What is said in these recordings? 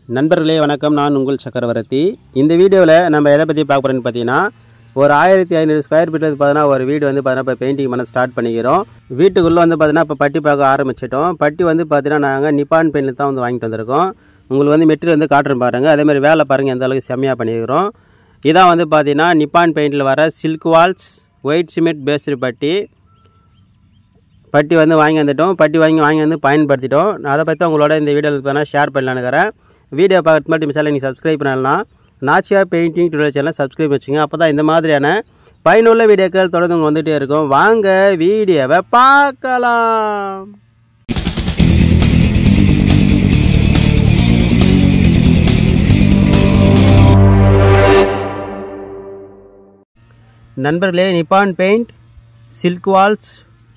நண்பர்களே வணக்கம் நான் உங்கள் சக்கரவர்த்தி இந்த வீடியோவில் நம்ம எதை பற்றி பார்க்க போகிறோன்னு பார்த்தீங்கன்னா ஒரு ஆயிரத்தி ஐநூறு ஸ்கொயர் ஃபீட் வந்து பார்த்தீங்கன்னா ஒரு வீடு வந்து பார்த்தீங்கன்னா இப்போ பெயிண்டிங் பண்ண ஸ்டார்ட் பண்ணிக்கிறோம் வீட்டுக்குள்ளே வந்து பார்த்தீங்கன்னா இப்போ பட்டி பார்க்க ஆரம்பிச்சிட்டோம் பட்டி வந்து பார்த்தீங்கன்னா நாங்கள் நிப்பான் பெயிண்டில் தான் வந்து வாங்கிட்டு வந்திருக்கோம் உங்களுக்கு வந்து மெட்டீரியல் வந்து காட்டுறேன் பாருங்கள் அதே மாதிரி வேலை பாருங்கள் எந்த அளவுக்கு செம்மையாக பண்ணிக்கிறோம் இதான் வந்து பார்த்தீங்கன்னா நிப்பான் பெயிண்டில் வர silk walls white cement based putty putty வந்து வாங்கி வந்துட்டோம் பட்டி வாங்கி வாங்கி வந்து பயன்படுத்திட்டோம் நான் அதை பற்றி உங்களோட இந்த வீடியோவில் பண்ணால் ஷேர் பண்ணலான்னு இருக்கிறேன் வீடியோ பார்க்கறது மட்டும் சேனல் நீங்கள் சப்ஸ்கிரைப் பண்ணலாம் Nachiya painting tutorial channel subscribe வச்சுங்க அப்போ தான் இந்த மாதிரியான பயனுள்ள வீடியோக்கள் தொடர்ந்து உங்களுக்கு வந்துகிட்டே இருக்கும் வாங்க வீடியோவை பார்க்கலாம் நண்பர்களே Nippon paint silk walls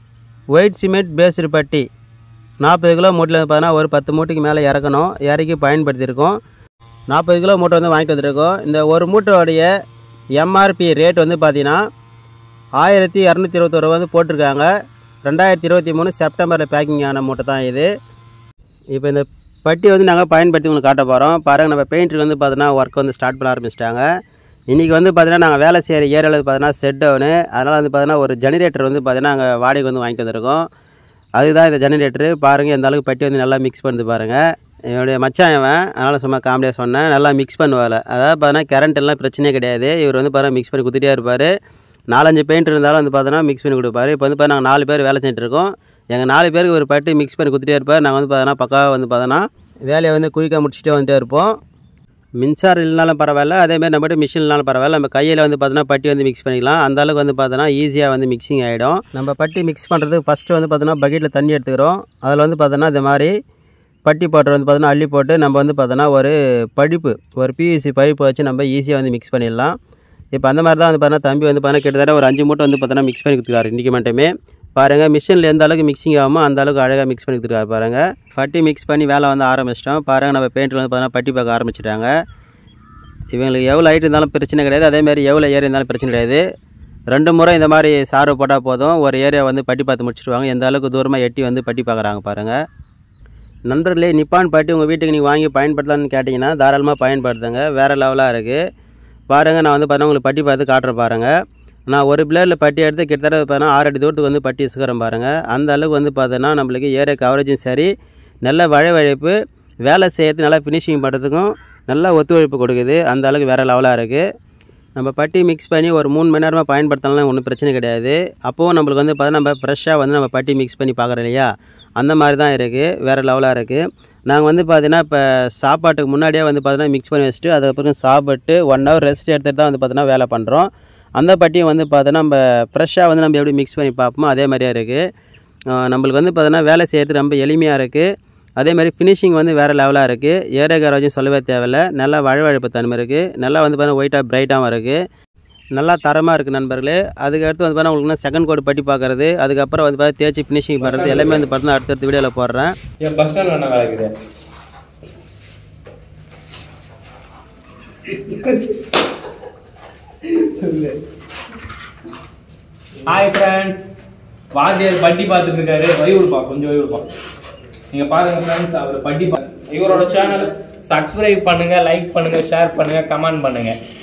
white cement based putty நாற்பது கிலோ மூட்டையில் வந்து பார்த்தீங்கன்னா ஒரு பத்து மூட்டைக்கு மேலே இறக்கணும் இறக்கி பயன்படுத்தியிருக்கோம் நாற்பது கிலோ மூட்டை வந்து வாங்கிட்டு வந்திருக்கோம் இந்த ஒரு மூட்டையோடைய எம்ஆர்பி ரேட் வந்து பார்த்தீங்கன்னா ஆயிரத்தி இரநூத்தி இருபத்தொரு வந்து போட்டிருக்காங்க ரெண்டாயிரத்தி இருபத்தி மூணு செப்டம்பரில் பேக்கிங் ஆன மூட்டை தான் இது இப்போ இந்த பட்டி வந்து நாங்கள் பயன்படுத்தி உங்களுக்கு காட்ட போகிறோம் பாருங்கள் நம்ம பெயிண்டர் வந்து பார்த்தீங்கன்னா ஒர்க் வந்து ஸ்டார்ட் பண்ண ஆரம்பிச்சிட்டாங்க இன்றைக்கி வந்து பார்த்தீங்கன்னா நாங்கள் வேலை செய்கிற ஏரியாவில் வந்து பார்த்தீங்கன்னா செட் டவுனு அதனால் வந்து பார்த்தீங்கன்னா ஒரு ஜெனரேட்டர் வந்து பார்த்தீங்கன்னா நாங்கள் வாடகைக்கு வந்து வாங்கிட்டு வந்திருக்கோம் அதுதான் இந்த ஜெனரேட்டரு பாருங்கள் எந்த அளவுக்கு பட்டி வந்து நல்லா மிக்ஸ் பண்ணி பாருங்கள் என்னுடைய மச்சான் இவன் அதனால் சும்மா காமெடியாக சொன்னேன் நல்லா மிக்ஸ் பண்ணுவாள் அதாவது பார்த்தீங்கன்னா கரண்ட் எல்லாம் பிரச்சனையே கிடையாது இவர் வந்து பார்த்தீங்கன்னா மிக்ஸ் பண்ணி கொடுத்துட்டே இருப்பார் நாலஞ்சு பெயிண்ட் இருந்தாலும் வந்து பார்த்தீங்கன்னா மிக்ஸ் பண்ணி கொடுப்பாரு இப்போ வந்து பார்த்தா நாங்கள் நாலு பேர் வேலை செஞ்சுட்டு இருக்கோம் எங்கள் நாலு பேருக்கு ஒரு பட்டி மிக்ஸ் பண்ணி கொடுத்துட்டே இருப்பார் நாங்கள் வந்து பார்த்தீங்கன்னா பக்காவாக வந்து பார்த்தோன்னா வேலையை வந்து குயிக்காக முடிச்சுட்டே வந்துட்டே இருப்போம் மின்சாரம் இல்லைனாலும் பரவாயில்ல அதேமாதிரி நம்மகிட்ட மிஷின் இல்லைனாலும் பரவாயில்ல நம்ம கையில் வந்து பார்த்தோன்னா பட்டி வந்து மிக்ஸ் பண்ணிக்கலாம் அந்த அளவுக்கு வந்து பார்த்தோன்னா ஈஸியாக வந்து மிக்சிங் ஆகிடும் நம்ம பட்டி மிக்ஸ் பண்ணுறதுக்கு ஃபஸ்ட்டு வந்து பார்த்தோன்னா பக்கெட்டில் தண்ணி எடுத்துக்கிறோம் அதில் வந்து பார்த்தோன்னா இந்த மாதிரி பட்டி போட்டு வந்து பார்த்தோன்னா அள்ளி போட்டு நம்ம வந்து பார்த்தோன்னா ஒரு படிப்பு ஒரு பிவிசி பைப்பு வச்சு நம்ம ஈஸியாக வந்து மிக்ஸ் பண்ணிடலாம் இப்போ அந்த மாதிரி தான் வந்து பார்த்தோன்னா தம்பி வந்து பார்த்தோன்னா கிட்டத்தட்ட ஒரு அஞ்சு மூட்டை வந்து பார்த்தோன்னா மிக்ஸ் பண்ணி கொடுத்துருக்காரு இன்றைக்கி மட்டுமே பாருங்கள் மிஷினில் எந்த அளவுக்கு மிக்சிங் ஆகுமோ அந்த அளவுக்கு அழகாக மிக்ஸ் பண்ணி கொடுத்துருக்காரு பாருங்கள் பட்டி மிக்ஸ் பண்ணி வேலை வந்து ஆரம்பிச்சிட்டோம் பாருங்கள் நம்ம பெயிண்டில் வந்து பார்த்தோன்னா பட்டி பார்க்க ஆரம்பிச்சிட்டாங்க இவங்களுக்கு எவ்வளோ ஹைட் இருந்தாலும் பிரச்சனை கிடையாது அதேமாதிரி எவ்வளோ ஏரியா இருந்தாலும் பிரச்சனை கிடையாது ரெண்டு முறை இந்த மாதிரி சாறு போட்டால் போதும் ஒரு ஏரியா வந்து பட்டி பார்த்து முடிச்சிடுவாங்க எந்த அளவுக்கு தூரமாக எட்டி வந்து பட்டி பார்க்குறாங்க பாருங்கள் நண்பர்களே நிப்பான் பட்டி உங்கள் வீட்டுக்கு நீங்கள் வாங்கி பயன்படுத்தலாம்னு கேட்டிங்கன்னா தாராளமாக பயன்படுத்துங்க வேறு லெவலாக இருக்குது பாருங்கள் நான் வந்து பார்த்தா உங்களுக்கு பட்டி பார்த்து காட்டுறேன் பாருங்கள் நான் ஒரு பிளேரில் பட்டி எடுத்து கிட்டத்தட்ட பார்த்தீங்கன்னா ஆறு அடி தூரத்துக்கு வந்து பட்டி சுக்கிறேன் பாருங்கள் அந்த அளவுக்கு வந்து பார்த்தோன்னா நம்மளுக்கு ஏரியா கவரேஜும் சரி நல்ல வழவழைப்பு வேலை செய்யறது நல்லா ஃபினிஷிங் பண்ணுறதுக்கும் நல்லா ஒத்துழைப்பு கொடுக்குது அந்த அளவுக்கு வேறு லெவலாக இருக்குது நம்ம பட்டி மிக்ஸ் பண்ணி ஒரு மூணு மணி நேரமாக பயன்படுத்தலாம் ஒன்றும் பிரச்சனை கிடையாது அப்போவும் நம்மளுக்கு வந்து பார்த்தா நம்ம ஃப்ரெஷ்ஷாக வந்து நம்ம பட்டி மிக்ஸ் பண்ணி பார்க்குறோம் இல்லையா அந்த மாதிரி தான் இருக்குது வேறு லெவலாக இருக்குது நாங்கள் வந்து பார்த்தீங்கன்னா இப்போ சாப்பாட்டுக்கு முன்னாடியே வந்து பார்த்தீங்கன்னா மிக்ஸ் பண்ணி வச்சுட்டு அதுக்கப்புறம் சாப்பிட்டு ஒன் ஹவர் ரெஸ்ட் எடுத்துகிட்டு தான் வந்து பார்த்தீங்கன்னா வேலை பண்ணுறோம் அந்த பட்டியை வந்து பார்த்தோன்னா நம்ம ஃப்ரெஷ்ஷாக வந்து நம்ம எப்படி மிக்ஸ் பண்ணி பார்ப்போமோ அதே மாதிரியே இருக்குது நம்மளுக்கு வந்து பார்த்தோன்னா வேலை செய்கிறது ரொம்ப எளிமையாக இருக்குது அதே மாதிரி ஃபினிஷிங் வந்து வேறு லெவலாக இருக்குது ஏரியா கேரேஜும் சொல்லவே தேவையில்ல நல்லா வழவழைப்பு தன்மை இருக்குது நல்லா வந்து பார்த்தீங்கன்னா ஒயிட்டாக பிரைட்டாகவும் இருக்குது நல்லா தரமாக இருக்குது நண்பர்களே அதுக்கடுத்து வந்து பார்த்தீங்கன்னா உங்களுக்கு செகண்ட் கோட் பட்டி பார்க்குறது அதுக்கப்புறம் வந்து பார்த்தா தேய்ச்சி ஃபினிஷிங் பண்ணுறது எல்லாமே வந்து பார்த்தீங்கன்னா அடுத்தடுத்த வீடியோவில் போடுறேன் என் பஸ் ஸ்டாண்ட் என்ன வேலை இருக்குது ஹாய் ஃப்ரெண்ட்ஸ் வாத்தியார் பட்டி பார்த்துட்டு இருக்காரு வழி விடுப்பா கொஞ்சம் வழி விடுப்பா நீங்க பாருங்க ஃப்ரெண்ட்ஸ் அவர் பட்டி பா இவரோட சேனல் சப்ஸ்கிரைப் பண்ணுங்க லைக் பண்ணுங்க ஷேர் பண்ணுங்க கமெண்ட் பண்ணுங்க